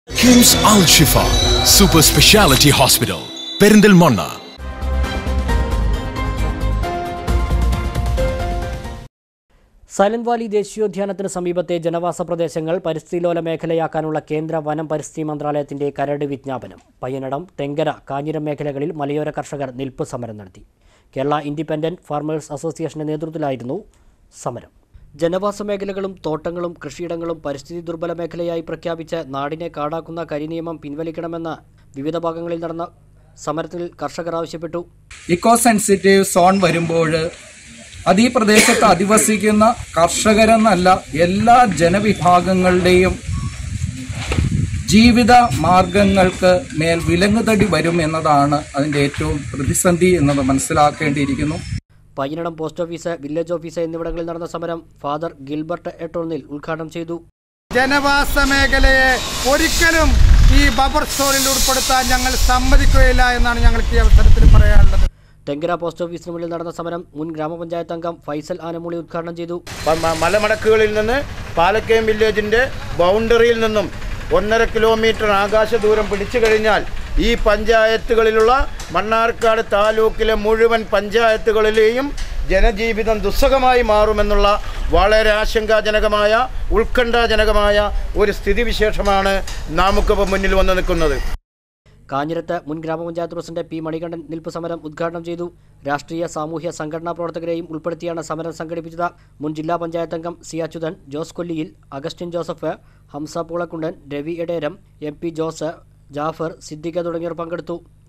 KIMS Al Shifa super speciality hospital Perinthalmanna Silent Valley ദേശീയോദ്യാനത്തിന് സമീപത്തെ ജനവാസ പ്രദേശങ്ങൾ പരിസ്ഥിതിലോല മേഖലയാക്കാനുള്ള കേന്ദ്ര വനം പരിസ്ഥിതി മന്ത്രാലയത്തിന്റെ കരട് വിജ്ഞാപനം പയ്യനടം തെങ്കര കാഞ്ഞിരം മേഖലകളിൽ മലയോര കർഷകർ നിൽപ്പ് സമരം നടത്തി കേരള ഇൻഡിപെൻഡന്റ് ഫാർമേഴ്സ് അസോസിയേഷന്റെ നേതൃത്വത്തിലായിരുന്നു സമരം ജനവാസ മേഖലകളും തോട്ടങ്ങളും കൃഷിയിടങ്ങളും പരിസ്ഥിതി ദുർബല മേഖലയായി പ്രഖ്യാപിച്ച് നാടിനെ കാടാക്കുന്ന കരിനിയമം പിൻവലിക്കണമെന്ന് വിവിധ ഭാഗങ്ങളിൽ നടന്ന സമരത്തിൽ കർഷകർ ആവശ്യപ്പെട്ടു ഇക്കോ സെൻസിറ്റീവ് സോൺ വരുമ്പോൾ അത് ഈ പ്രദേശത്ത് അധിവസിക്കുന്ന കർഷകരെന്നല്ല എല്ലാ ജനവിഭാഗങ്ങളുടെയും ജീവിത മാർഗങ്ങൾക്ക് മേൽ വിലങ്ങുതടി വരും എന്നതാണ് അതിൻ്റെ ഏറ്റവും പ്രതിസന്ധി എന്നത് മനസ്സിലാക്കേണ്ടിയിരിക്കുന്നു Payyanadam post office village office എന്നിവിടങ്ങളിൽ നടന്ന സമരം ഫാദർ ഗിൽബർട്ട് എട്ടോണിൽ ഉദ്ഘാടനം ചെയ്തു ജനവാസ മേഖലയെ ഒരിക്കലും ഈ ബഫർ സോണിൽ ഉൾപ്പെടുത്താൻ ഞങ്ങൾ സമ്മതിക്കുകയില്ല എന്നാണ് ഞങ്ങൾക്ക് ഈ അവസരത്തിൽ പറയാനുള്ളത് തെങ്കര പോസ്റ്റ് ഓഫീസിന് മുന്നിൽ നടന്ന സമരം മുൻ ഗ്രാമപഞ്ചായത്ത് അംഗം ഫൈസൽ ആനമൂളി ഉദ്ഘാടനം ചെയ്തു പ- മ- മലമടക്കുകളിൽ നിന്ന് പാലക്കയം വില്ലേജിൻ്റെ ബൗണ്ടറിയിൽ നിന്നും ഒന്നര കിലോമീറ്റർ ആകാശ ദൂരം പിടിച്ചു കഴിഞ്ഞാൽ ഈ പഞ്ചായത്തുകളിലുള്ള മണ്ണാർക്കാട് താലൂക്കിലെ മുഴുവൻ പഞ്ചായത്തുകളിലെയും ജനജീവിതം ദുസ്സഹമായി മാറുമെന്നുള്ള വളരെ ആശങ്കാജനകമായ ഉത്കണ്ഠാജനകമായ ഒരു സ്ഥിതിവിശേഷമാണ് നമുക്കിപ്പോൾ മുന്നിൽ വന്ന് നിൽക്കുന്നത് കാഞ്ഞിരത്ത് മുൻ ഗ്രാമപഞ്ചായത്ത് പ്രസിഡന്റ് പി മണികണ്ഠൻ നിൽപ്പ് സമരം ഉദ്ഘാടനം ചെയ്തു രാഷ്ട്രീയ സാമൂഹ്യ സംഘടനാ പ്രവർത്തകരെയും ഉൾപ്പെടുത്തിയാണ് സമരം സംഘടിപ്പിച്ചത് മുൻ ജില്ലാ പഞ്ചായത്ത് അംഗം സി അച്യുതൻ ജോസ് കൊല്ലിയിൽ അഗസ്റ്റിൻ ജോസഫ് ഹംസ പൂളക്കുണ്ടൻ രവി എടേരം എം പി ജോസ് ജാഫർ സിദ്ദിഖ തുടങ്ങിയവർ പങ്കെടുത്തു